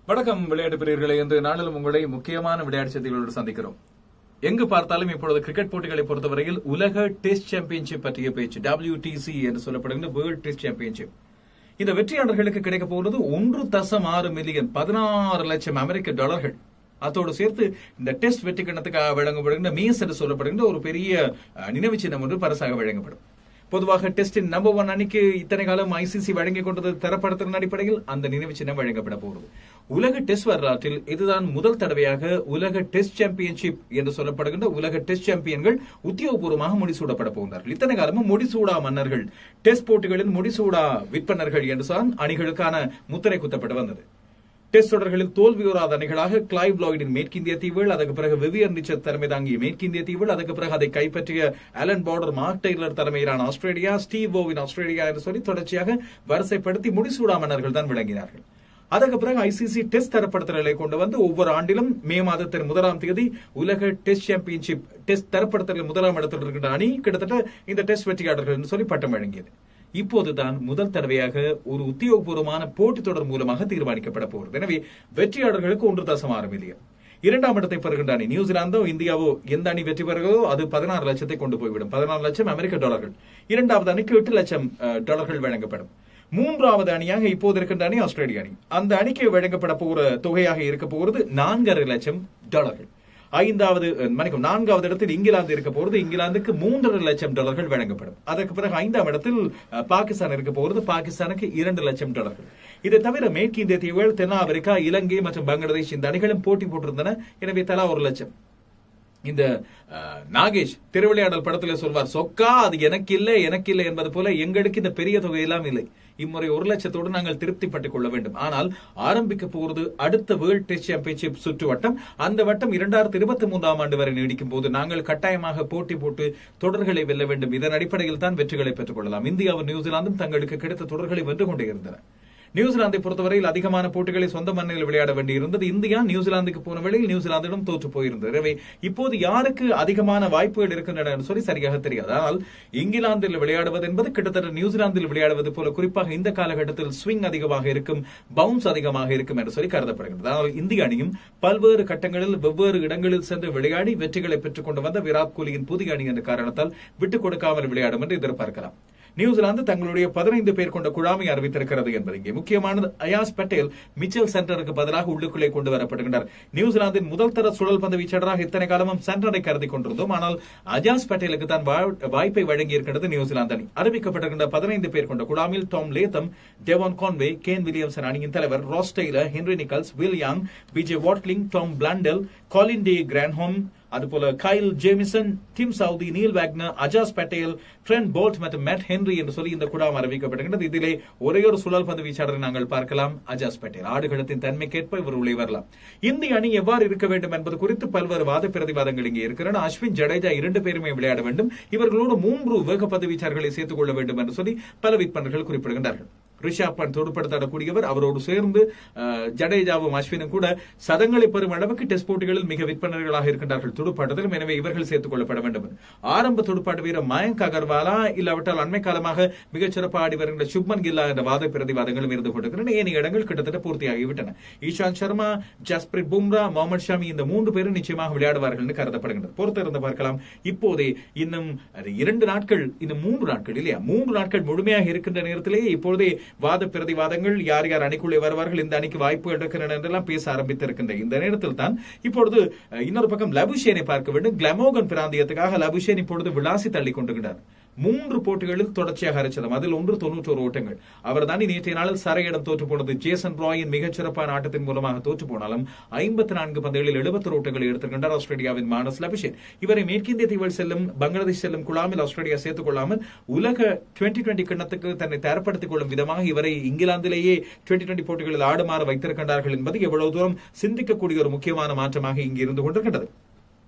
வணக்கம் விளையாட்டு பிரியர்களே இன்று நாளிலும் உங்களை முக்கியமான விளையாட்டு செய்திகளோடு சந்திக்கிறோம் எங்கு பார்த்தாலும் இப்பொழுது கிரிக்கெட் போட்டிகளை பொறுத்தவரையில் உலக டெஸ்ட் சாம்பியன்ஷிப் பற்றிய பேச்சு WTC என்று சொல்லப்படுகின்ற வேர்ல்ட் டெஸ்ட் சாம்பியன்ஷிப் இந்த வெற்றியாளர்களுக்கு கிடைக்க போகிறது ஒன்று தசம் ஆறு மில்லியன் பதினாறு லட்சம் அமெரிக்க டாலர்கள் அதோடு சேர்த்து இந்த டெஸ்ட் வெற்றி கிண்ணத்துக்காக வழங்கப்படுகின்ற மீஸ் என்று சொல்லப்படுகின்ற ஒரு பெரிய அஹ், நினைவு சின்னம் ஒன்று பரிசாக வழங்கப்படும் பொதுவாக டெஸ்டின் நம்பர் ஒன் அணிக்கு இத்தனை காலம் ஐசிசி வழங்கிக் கொண்டது தரப்படுத்தலின் அடிப்படையில் அந்த நினைவு சின்னம் வழங்கப்பட போகிறது உலக டெஸ்ட் வரலாற்றில் இதுதான் முதல் தடவையாக உலக டெஸ்ட் சாம்பியன்ஷிப் என்று சொல்லப்படுகின்ற உலக டெஸ்ட் சாம்பியன்கள் உத்தியோகபூர்வமாக முடிசூடப்பட போகிறார்கள் இத்தனை காலமும் முடிசூடா மன்னர்கள் டெஸ்ட் போட்டிகளில் முடிசூடா விற்பனர்கள் என்றுதான் அணிகளுக்கான முத்திரை குத்தப்பட்டு வந்தது டெஸ்ட் தொடர்களில் தோல்வியுறாத அணிகளாக கிளைவ் லாய்டின் மேற்கிந்திய தீவுகள் அதுக்கு பிறகு விவியன் ரிச்சர்ட் தலைமை தாங்கிய மேற்கிந்திய தீவுகள் அதுக்கு பிறகு அதை கைப்பற்றிய அலன் பார்டர் மார்க் டெய்லர் தலைமையிலான ஆஸ்திரேலியா ஸ்டீவ் ஓவின் ஆஸ்திரேலியா என்று சொல்லி தொடர்ச்சியாக வரிசைப்படுத்தி முடிசூடா மன்னர்கள் தான் விளங்கினார்கள் அதற்கு பிறகு ஐசிசி டெஸ்ட் தரப்படுத்தல்களை கொண்டு வந்து ஒவ்வொரு ஆண்டிலும் மே மாதத்தின் முதலாம் தேதி உலக டெஸ்ட் சாம்பியன்ஷிப் டெஸ்ட் தரப்படுத்தலில் முதலாம் இடத்தில் இருக்கின்ற அணி கிட்டத்தட்ட இந்த டெஸ்ட் வெற்றியாளர்கள் என்று சொல்லி பட்டம் வழங்கியது இப்போதுதான் முதல் தடவையாக ஒரு உத்தியோகபூர்வமான போட்டித் தொடர் மூலமாக தீர்மானிக்கப்பட போகிறது எனவே வெற்றியாளர்களுக்கு ஒன்று தசம் ஆறு மில்லியன் இரண்டாம் இடத்தை பெறுகின்ற அணி நியூசிலாந்தோ இந்தியாவோ எந்த அணி வெற்றி பெறுகிறதோ அது பதினாறு லட்சத்தை கொண்டு போய்விடும் பதினாறு லட்சம் அமெரிக்க டாலர்கள் இரண்டாவது அணிக்கு எட்டு லட்சம் அஹ், டாலர்கள் வழங்கப்படும் மூன்றாவது அணியாக இப்போது இருக்கின்ற அணி ஆஸ்திரேலிய அணி அந்த அணிக்கு வழங்கப்பட போகிற தொகையாக இருக்க போகிறது நான்கரை லட்சம் டாலர்கள் ஐந்தாவது அஹ், மன்னிக்கும் நான்காவது இடத்தில் இங்கிலாந்து இருக்க போகிறது இங்கிலாந்துக்கு மூன்றரை லட்சம் டாலர்கள் வழங்கப்படும் அதற்கு பிறகு ஐந்தாம் இடத்தில் அஹ், பாகிஸ்தான் இருக்க போகிறது பாகிஸ்தானுக்கு இரண்டு லட்சம் டாலர்கள் இதை தவிர மேற்கிந்திய தீவுகள் தென்னாப்பிரிக்கா இலங்கை மற்றும் பங்களாதேஷ் இந்த அணிகளும் போட்டி போட்டிருந்தன எனவே தலா ஒரு லட்சம் இந்த அஹ், நாகேஷ் திருவிளையாடல் படத்துல சொல்வார் சொக்கா அது எனக்கு இல்லை எனக்கு இல்லை என்பது போல எங்களுக்கு இந்த பெரிய தொகை எல்லாம் இல்லை இம்முறை ஒரு லட்சத்தோடு நாங்கள் திருப்திப்பட்டுக் கொள்ள வேண்டும் ஆனால் ஆரம்பிக்க போகிறது அடுத்த வேர்ல்ட் டெஸ்ட் சாம்பியன்ஷிப் சுற்று வட்டம் அந்த வட்டம் இரண்டாயிரத்தி இருபத்தி மூன்றாம் ஆண்டு வரை நீடிக்கும் போது நாங்கள் கட்டாயமாக போட்டி போட்டு தொடர்களை வெல்ல வேண்டும் இதன் அடிப்படையில் தான் வெற்றிகளை பெற்றுக் கொள்ளலாம் இந்தியாவும் நியூசிலாந்தும் தங்களுக்கு கிடைத்த தொடர்களை வென்று கொண்டே இருந்தன நியூசிலாந்தை பொறுத்தவரையில் அதிகமான போட்டிகளை சொந்த மண்ணில் விளையாட வேண்டியிருந்தது இந்தியா நியூசிலாந்துக்கு போன வேளையில் நியூசிலாந்திடம் தோற்று போயிருந்தது எனவே இப்போது யாருக்கு அதிகமான வாய்ப்புகள் இருக்கின்றன என்று சொல்லி சரியாக தெரியாது ஆனால் இங்கிலாந்தில் விளையாடுவது என்பது கிட்டத்தட்ட நியூசிலாந்தில் விளையாடுவது போல குறிப்பாக இந்த காலகட்டத்தில் ஸ்விங் அதிகமாக இருக்கும் பவுன்ஸ் அதிகமாக இருக்கும் என்று சொல்லி கருதப்படுகிறது ஆனால் இந்திய அணியும் பல்வேறு கட்டங்களில் வெவ்வேறு இடங்களில் சென்று விளையாடி வெற்றிகளை பெற்றுக் கொண்டு வந்த விராட் கோலியின் புதிய அணி என்ற காரணத்தால் விட்டுக் கொடுக்காமல் விளையாடும் என்று எதிர்பார்க்கலாம் நியூசிலாந்து தங்களுடைய பதினைந்து பேர் கொண்ட குழாமை அறிவித்திருக்கிறது என்பது இங்கே முக்கியமானது அயாஸ் பட்டேல் மிச்சல் சென்டருக்கு பதிலாக உள்ளுக்குள்ளே கொண்டு வரப்படுகின்றார் நியூசிலாந்தின் முதல் தர சுழல் பந்து வீச்சாளராக இத்தனை காலமும் சென்டரை கருதி கொண்டிருந்தோம் ஆனால் அஜாஸ் பட்டேலுக்கு தான் வா- வாய்ப்பை வழங்கி இருக்கிறது நியூசிலாந்து அணி அறிவிக்கப்பட்டிருக்கின்ற பதினைந்து பேர் கொண்ட குழாமில் Tom Latham Devon Conway Kane Williamson அணியின் தலைவர் Ross Taylor Henry Nicholls Will Young BJ Watling Tom Blundell Colin de Grandhomme அதுபோல Kyle Jamieson Tim Southee Neil Wagner Ajaz Patel Trent Boult மற்றும் மேட் ஹென்ரி என்று சொல்லி இந்த குழாம் அறிவிக்கப்படுகின்றது இதிலே ஒரே ஒரு சுழல் பந்து வீச்சாளரை நாங்கள் பார்க்கலாம் அஜாஸ் பட்டேல் ஆடுகளத்தின் தன்மைக்கேற்ப இவர் உள்ளே வரலாம் இந்திய அணி எவ்வாறு இருக்க வேண்டும் என்பது குறித்து பல்வேறு வாத பிரதிவாதங்கள் இங்கே இருக்கின்றன அஸ்வின் ஜடேஜா இரண்டு பேருமே விளையாட வேண்டும் இவர்களோடு மூன்று வேக பந்து வீச்சாளர்களை சேர்த்துக் கொள்ள வேண்டும் என்று சொல்லி பல விற்பனர்கள் குறிப்பிடுகின்றார்கள் ரிஷாப் பண்ட் துடுப்படுத்தாடக்கூடியவர் அவரோடு சேர்ந்து அஹ், ஜடேஜாவும் அஸ்வினும் கூட சதங்களை பெறும் அளவுக்கு டெஸ்ட் போட்டிகளில் மிக விற்பனர்களாக இருக்கின்றார்கள் துடுப்பாட்டத்திலும் எனவே இவர்கள் சேர்த்துக் கொள்ளப்பட வேண்டும் ஆரம்ப துடுப்பாட்ட வீரர் மயங்க் அகர்வாலா இல்லாவிட்டால் அண்மை காலமாக மிகச் சிறப்பாக ஆடி வருகின்ற சுப்மன் கில்லா என்ற வாத பிரதிவாதங்களும் இருந்து கொண்டிருக்கின்றன ஏனைய இடங்கள் கிட்டத்தட்ட பூர்த்தியாகிவிட்டன ஈஷாந்த் சர்மா ஜஸ்பிரித் பும்ரா முகமது ஷமி இந்த மூன்று பேரும் நிச்சயமாக விளையாடுவார்கள் என்று கருதப்படுகின்றது பொறுத்திருந்து பார்க்கலாம் இப்போதே இன்னும் அது இரண்டு நாட்கள் இன்னும் மூன்று நாட்கள் இல்லையா மூன்று நாட்கள் முழுமையாக இருக்கின்ற நேரத்திலேயே இப்பொழுதே வாத பிரதிவாதங்கள் யார் யார் அணிக்குள்ளே வருவார்கள் இந்த அணிக்கு வாய்ப்பு எடுக்கின்றன என்றெல்லாம் பேச ஆரம்பித்திருக்கின்ற இந்த நேரத்தில் தான் இப்பொழுது அஹ், இன்னொரு பக்கம் லபுஷேனை பார்க்க வேண்டும் கிளமோகன் பிராந்தியத்துக்காக லபுஷேன் இப்பொழுது விளாசி தள்ளி கொண்டிருக்கிறார் மூன்று போட்டிகளில் தொடர்ச்சியாக அரைச்சதம் அதில் ஒன்று தொன்னூற்றோரு ஓட்டங்கள் அவர் தான் நேற்றைய நாளில் சரையிடம் தோற்று போனது ஜேசன் ராயின் மிகச்சிறப்பான ஆட்டத்தின் மூலமாக தோற்று போனாலும் ஐம்பத்தி நான்கு பந்துகளில் எழுபத்தொரு ஓட்டங்களை எடுத்திருக்கின்றார் ஆஸ்திரேலியாவின் மானஸ் லபிஷேன் இவரை மேற்கிந்திய தீவில் செல்லும் பங்களாதேஷ் செல்லும் குழாமில் ஆஸ்திரேலியா சேர்த்துக் கொள்ளாமல் உலக டுவெண்டி டுவெண்டி கிண்ணத்துக்கு தன்னை தயார்படுத்திக் கொள்ளும் விதமாக இவரை இங்கிலாந்திலேயே டுவெண்டி டுவெண்டி போட்டிகளில் ஆடுமாறு வைத்திருக்கின்றார்கள் என்பது எவ்வளவு தூரம் சிந்திக்கக்கூடிய ஒரு முக்கியமான மாற்றமாக இங்கு இருந்து கொண்டிருக்கின்றது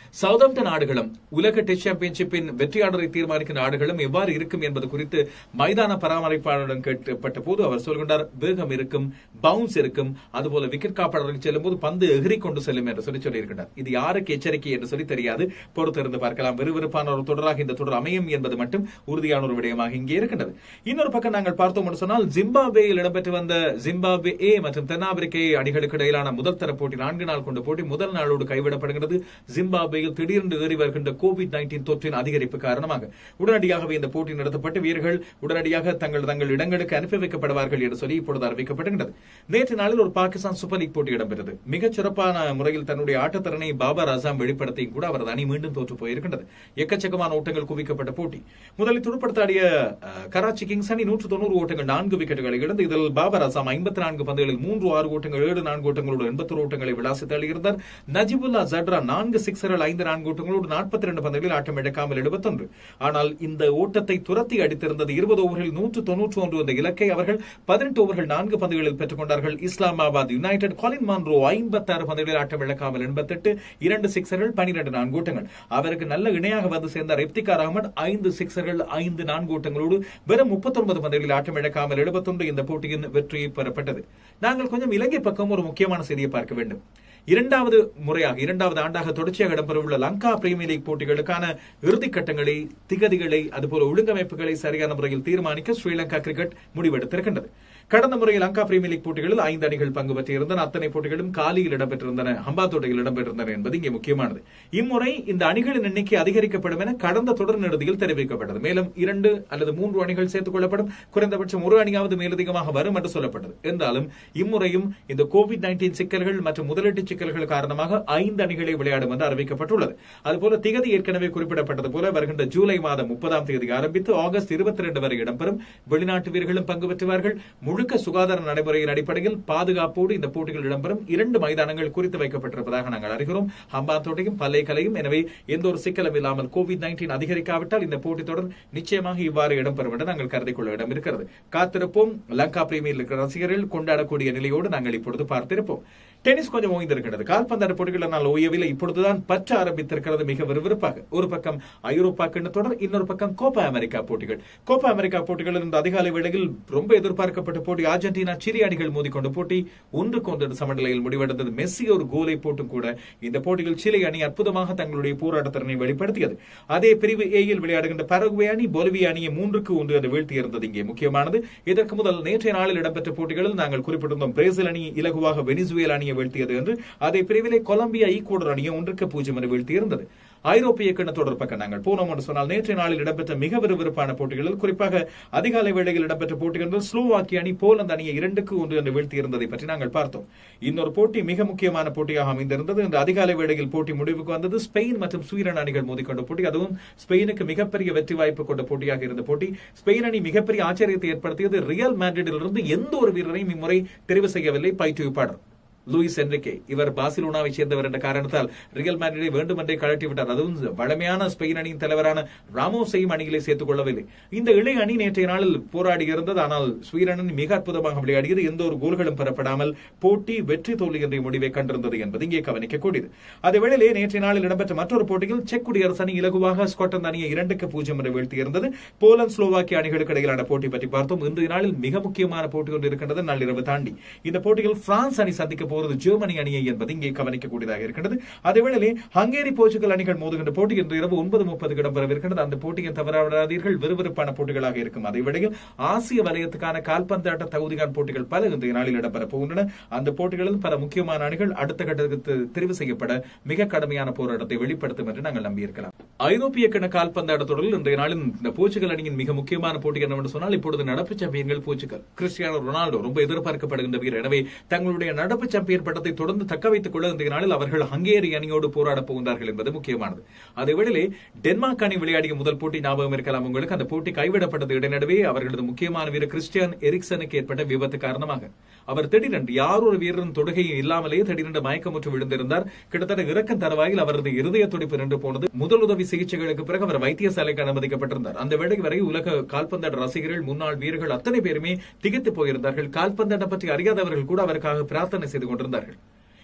சவுதாம்டன் ஆடுகளம் உலக டெஸ்ட் சாம்பியன்ஷிப்பின் வெற்றியாளரை தீர்மானிக்கின்ற ஆடுகளம் எவ்வாறு இருக்கும் என்பது குறித்து மைதான பராமரிப்பாளரிடம் கேட்கப்பட்ட போது அவர் சொல்கின்றார் வேகம் இருக்கும் பவுன்ஸ் இருக்கும் அதுபோல விக்கெட் காப்பாளருக்கு செல்லும் போது பந்து எகிரி கொண்டு செல்லும் என்று சொல்லி சொல்லியிருக்கிறார் இது யாருக்கு எச்சரிக்கை என்று சொல்லி தெரியாது பொறுத்திருந்து பார்க்கலாம் விறுவிறுப்பான ஒரு தொடராக இந்த தொடர் அமையும் என்பது மட்டும் உறுதியான ஒரு விடயமாக இங்கே இருக்கின்றது இன்னொரு பக்கம் நாங்கள் பார்த்தோம் என்று சொன்னால் ஜிம்பாப்வேயில் இடம்பெற்று வந்த ஜிம்பாப்வே ஏ மற்றும் தென்னாப்பிரிக்க அணிகளுக்கு இடையிலான முதல் தர போட்டி நான்கு நாள் கொண்ட போட்டி முதல் நாளோடு கைவிடப்படுகிறது ஜிம்பாப்வேயில் திடீரென்று ஏறி வருகின்ற கோவிட் நைன்டீன் தொற்றின் அதிகரிப்பு காரணமாக உடனடியாகவே இந்த போட்டி நடத்தப்பட்டு வீரர்கள் உடனடியாக தங்கள் தங்கள் இடங்களுக்கு அனுப்பி வைக்கப்படுவார்கள் என்று சொல்லி இப்பொழுது அறிவிக்கப்படுகிறது நேற்று நாளில் ஒரு பாகிஸ்தான் சூப்பர் லீக் போட்டி இடம்பெற்றது மிகச் சிறப்பான முறையில் தன்னுடைய ஆட்டத்திறனை பாபர் அசாம் வெளிப்படுத்தியும் கூட அவரது அணி மீண்டும் தோற்று போயிருக்கின்றது எக்கச்சக்கமான ஓட்டங்கள் குவிக்கப்பட்ட போட்டி முதலில் துடுப்படுத்தாடிய அஹ், கராச்சி கிங்ஸ் அணி நூற்று தொண்ணூறு ஓட்டங்கள் நான்கு விக்கெட்டுகளை இழந்து இதில் பாபர் அசாம் ஐம்பத்தி நான்கு பந்துகளில் மூன்று ஆறு ஓட்டங்கள் ஏழு நான்கு ஓட்டங்களோடு எண்பத்தொரு ஓட்டங்களை விளாசி தள்ளியிருந்தார் நஜிபுல்லா ஜட்ரா நான்கு சிக்ஸர்கள் ஐந்து நான்கு ஓட்டங்களோடு நாற்பத்தி ரெண்டு பந்துகளில் ஆட்டம் இழக்காமல் எழுபத்தொன்று ஆனால் இந்த ஓட்டத்தை துரத்தி அடித்திருந்தது இருபது ஓவரில் நூற்று தொன்னூற்று ஒன்று என்ற இலக்கை அவர்கள் பதினெட்டு ஓவர்கள் நான்கு பந்துகளில் பெற்றுக் கொண்டார்கள் இஸ்லாமாபாத் யுனைடெட் காலின் மான்ரோ ஐம்பத்தாறு பந்துகளில் ஆட்டம் இழக்காமல் எண்பத்தெட்டு இரண்டு சிக்ஸர்கள் பனிரெண்டு நான்கு ஓட்டங்கள் அவருக்கு நல்ல இணையாக வந்து சேர்ந்தார் இப்திகார் அகமது ஐந்து சிக்ஸர்கள் ஐந்து நான்கு ஓட்டங்களோடு வெறும் முப்பத்தொன்பது பந்துகளில் ஆட்டம் இழக்காமல் எழுபத்தொன்று இந்த போட்டியின் வெற்றி பெறப்பட்டது நாங்கள் கொஞ்சம் இலங்கை பக்கம் ஒரு முக்கியமான செய்தியை பார்க்க வேண்டும் இரண்டாவது முறையாக இரண்டாவது ஆண்டாக தொடர்ச்சியாக இடம்பெறவுள்ள லங்கா பிரீமியர் லீக் போட்டிகளுக்கான இறுதிக்கட்டங்களை திகதிகளை அதுபோல ஒழுங்கமைப்புகளை சரியான முறையில் தீர்மானிக்க ஸ்ரீலங்கா கிரிக்கெட் முடிவெடுத்திருக்கின்றது கடந்த முறை லங்கா பிரீமியர் லீக் போட்டிகளில் ஐந்து அணிகள் பங்கு பெற்றிருந்தன அத்தனை போட்டிகளும் காலியில் இடம்பெற்றிருந்தன ஹம்பாத்தோட்டையில் இடம்பெற்றிருந்தன என்பது இங்கே முக்கியமானது இம்முறை இந்த அணிகளின் எண்ணிக்கை அதிகரிக்கப்படும் என கடந்த தொடர் நெடுதியில் தெரிவிக்கப்பட்டது மேலும் இரண்டு அல்லது மூன்று அணிகள் சேர்த்துக் கொள்ளப்படும் குறைந்தபட்சம் ஒரு அணியாவது மேலதிகமாக வரும் என்று சொல்லப்பட்டது என்றாலும் இம்முறையும் இந்த கோவிட் நைன்டீன் சிக்கல்கள் மற்றும் முதலீட்டு சிக்கல்கள் காரணமாக ஐந்து அணிகளை விளையாடும் என்று அறிவிக்கப்பட்டுள்ளது அதுபோல திகதி ஏற்கனவே குறிப்பிடப்பட்டது போல வருகின்ற ஜூலை மாதம் முப்பதாம் தேதி ஆரம்பித்து ஆகஸ்ட் இருபத்தி ரெண்டு வரை இடம்பெறும் வெளிநாட்டு வீரர்களும் பங்கு பெற்றுவார்கள் முழுக்க சுகாதார நடைமுறையின் அடிப்படையில் பாதுகாப்போடு இந்த போட்டிகள் இடம்பெறும் இரண்டு மைதானங்கள் குறித்து வைக்கப்பட்டிருப்பதாக நாங்கள் அறிகிறோம் ஹம்பாந்தோட்டையும் பல்லைக்கலையும் எனவே எந்த ஒரு சிக்கலும் இல்லாமல் கோவிட் நைன்டீன் அதிகரிக்காவிட்டால் இந்த போட்டித் தொடர் நிச்சயமாக இவ்வாறு இடம்பெறும் என்று நாங்கள் கருதிக் கொள்ள இடம் இருக்கிறது காத்திருப்போம் லங்கா பிரீமியர் லீக் ரசிகர்கள் கொண்டாடக்கூடிய நிலையோடு நாங்கள் இப்பொழுது பார்த்திருப்போம் டென்னிஸ் கொஞ்சம் ஓய்ந்திருக்கிறது கால்பந்தாட்ட போட்டிகள் நான் ஓயவில்லை இப்பொழுதுதான் பற்ற ஆரம்பித்திருக்கிறது மிக விறுவிறுப்பாக ஒரு பக்கம் ஐரோப்பா கிண்ண தொடர் இன்னொரு பக்கம் கோப்பா அமெரிக்கா போட்டிகள் கோப்பா அமெரிக்கா போட்டிகள் இந்த அதிகாலை வேளையில் ரொம்ப எதிர்பார்க்கப்பட்ட போட்டி அர்ஜென்டினா சிரி அணிகள் மோதிக்கொண்ட போட்டி ஒன்றுக்கு ஒன்று சமநிலையில் முடிவடைந்தது மெஸ்ஸி ஒரு கோலை போட்டும் கூட இந்த போட்டியில் சிலை அணி அற்புதமாக தங்களுடைய போராட்டத்திறனை வெளிப்படுத்தியது அதே பிரிவு ஏயில் விளையாடுகின்ற பரகுவே அணி பொலிவியா அணியை மூன்றுக்கு ஒன்று என்று வீழ்த்தியிருந்தது இங்கே முக்கியமானது இதற்கு முதல் நேற்றைய நாளில் இடம்பெற்ற போட்டிகளில் நாங்கள் குறிப்பிட்டிருந்தோம் பிரேசில் அணி இலகுவாக வெனிசுவேல் அணியை வீழ்த்தியது என்று அதே பிரிவிலே கொலம்பியா ஈக்குவடர் அணியை ஒன்றுக்கு பூஜ்ஜியம் என்று வீழ்த்தியிருந்தது ஐரோப்பிய கிண்ண தொடர் பக்கம் நாங்கள் போனோம் என்று சொன்னால் நேற்றைய நாளில் இடம்பெற்ற மிக விறுவிறுப்பான போட்டிகளில் குறிப்பாக அதிகாலை வேளையில் இடம்பெற்ற போட்டிகளில் ஸ்லோவாக்கிய அணி போலந்து அணியை இரண்டுக்கு ஒன்று என்று வீழ்த்தியிருந்ததை பற்றி நாங்கள் பார்த்தோம் இன்னொரு போட்டி மிக முக்கியமான போட்டியாக அமைந்திருந்தது இந்த அதிகாலை வேளையில் போட்டி முடிவுக்கு வந்தது ஸ்பெயின் மற்றும் ஸ்வீடன் அணிகள் மோதிக்கொண்ட போட்டி அதுவும் ஸ்பெயினுக்கு மிகப்பெரிய வெற்றி வாய்ப்பு கொண்ட போட்டியாக இருந்த போட்டி ஸ்பெயின் அணி மிகப்பெரிய ஆச்சரியத்தை ஏற்படுத்தியது ரியல் மேட்ரிடிலிருந்து எந்த ஒரு வீரரையும் இம்முறை தெரிவு செய்யவில்லை பயிற்றுவிப்பாளர் லூயிஸ் என்ரிகே இவர் பார்சிலோனாவை சேர்ந்தவர் என்ற காரணத்தால் ரியல் மேட்ரிடை வேண்டுமென்றே கழட்டி விட்டார் அதுவும் வளமையான ஸ்பெயின் அணியின் தலைவரான ராமோஸையும் அணியிலே சேர்த்துக் கொள்ளவில்லை இந்த இளைய அணி நேற்றைய நாளில் போராடி இருந்தது ஆனால் ஸ்வீடன் அணி மிக அற்புதமாக விளையாடியது எந்த ஒரு கோல்களும் பெறப்படாமல் போட்டி வெற்றி தோல்வி என்ற முடிவை கண்டிருந்தது என்பது இங்கே கவனிக்கக்கூடியது அதே வேளையிலே நேற்றைய நாளில் இடம்பெற்ற மற்றொரு போட்டியில் செக் குடியரசு அணி இலகுவாக ஸ்காட்லாந்து அணியை இரண்டுக்கு பூஜ்ஜியம் என்று வீழ்த்தியிருந்தது போலந்து ஸ்லோவாக்கிய அணிகளுக்கு இடையிலான போட்டி பற்றி பார்த்தோம் இன்றைய நாளில் மிக முக்கியமான போட்டி ஒன்று இருக்கின்றது நள்ளிரவு தாண்டி இந்த போட்டியில் பிரான்ஸ் அணி சந்திக்க போவது ஜெர்மனி அணியை என்பது இங்கே கவனிக்கக்கூடியதாக இருக்கின்றது அதேவேளை ஹங்கேரி போர்ச்சுகல் அணிகள் மோதுகின்ற போட்டி இன்று இரவு ஒன்பது முப்பதுக்கு இடம்பெறவிருக்கின்றது அந்த போட்டியை தவறாவிடாதீர்கள் விறுவிறுப்பான போட்டிகளாக இருக்கும் அதே வேளையில் ஆசிய வலயத்துக்கான கால்பந்தாட்ட தகுதிகான் போட்டிகள் பல இன்றைய நாளில் இடம்பெற போகின்றன அந்த போட்டிகளில் பல முக்கியமான அணிகள் அடுத்த கட்டத்துக்கு தெரிவு செய்யப்பட மிக கடுமையான போராட்டத்தை வெளிப்படுத்தும் என்று நாங்கள் நம்பியிருக்கலாம் ஐரோப்பிய கிண கால்பந்தாட்ட தொடரில் இன்றைய நாளில் இந்த போர்ச்சுகல் அணியின் மிக முக்கியமான போட்டி என்னவென்று சொன்னால் இப்பொழுது நடப்பு சாம்பியன்கள் போர்ச்சுகல் கிறிஸ்டியானோ ரொனால்டோ ரொம்ப எதிர்பார்க்கப்படுகின்ற வீரர் எனவே தங்களுடைய நடப்பு சாம்பியன் பட்டத்தை தொடர்ந்து தக்க வைத்துக் கொள்ள இன்றைய நாளில் அவர்கள் ஹங்கேரி அணியோடு போராட போகின்றார்கள் என்பது முக்கியமானது அதேவேளை டென்மார்க் அணி விளையாடிய முதல் போட்டி ஞாபகம் இருக்கலாம் உங்களுக்கு அந்த போட்டி கைவிடப்பட்டது இடைநடுவே அவர்களது முக்கியமான வீரர் கிறிஸ்டியன் எரிக்சனுக்கு ஏற்பட்ட விபத்து காரணமாக அவர் திடீரென்று யார் ஒரு வீரரின் தொடுகையும் இல்லாமலே திடீரென்று மயக்கமுற்று விழுந்திருந்தார் கிட்டத்தட்ட இறக்கம் தருவாயில் அவரது இருதய துடிப்பு நின்று போனது முதலுதவி சிகிச்சைகளுக்கு பிறகு அவர் வைத்தியசாலைக்கு அனுமதிக்கப்பட்டிருந்தார் அந்த வேளை வரை உலக கால்பந்தாட்ட ரசிகர்கள் முன்னாள் வீரர்கள் அத்தனை பேருமே திகைத்து போயிருந்தார்கள் கால்பந்தாட்ட பற்றி அறியாதவர்கள் கூட அவருக்காக பிரார்த்தனை செய்து கொண்டிருந்தார்கள்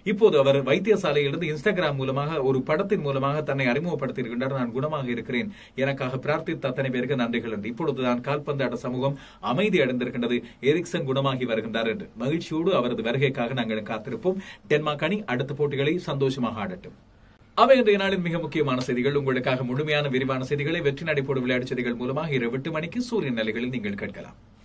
இப்போது அவர் வைத்தியசாலையிலிருந்து இன்ஸ்டாகிராம் மூலமாக ஒரு படத்தின் மூலமாக தன்னை அறிமுகப்படுத்தியிருக்கின்றார் நான் குணமாக இருக்கிறேன் எனக்காக பிரார்த்தித்த அத்தனை பேருக்கு நன்றிகள் என்று இப்பொழுதுதான் கால்பந்தாட்ட சமூகம் அமைதி அடைந்திருக்கின்றது எரிக்சன் குணமாகி வருகின்றார் என்று மகிழ்ச்சியோடு அவரது வருகைக்காக நாங்கள் காத்திருப்போம் டென்மார்க் அணி அடுத்த போட்டிகளை சந்தோஷமாக ஆடட்டும் அவை இன்றைய நாளின் மிக முக்கியமான செய்திகள் உங்களுக்காக முழுமையான விரிவான செய்திகளை வெற்றி நடைபோடு விளையாட்டு செய்திகள் மூலமாக இரவு எட்டு மணிக்கு சூரியன் நிலைகளில் நீங்கள் கேட்கலாம்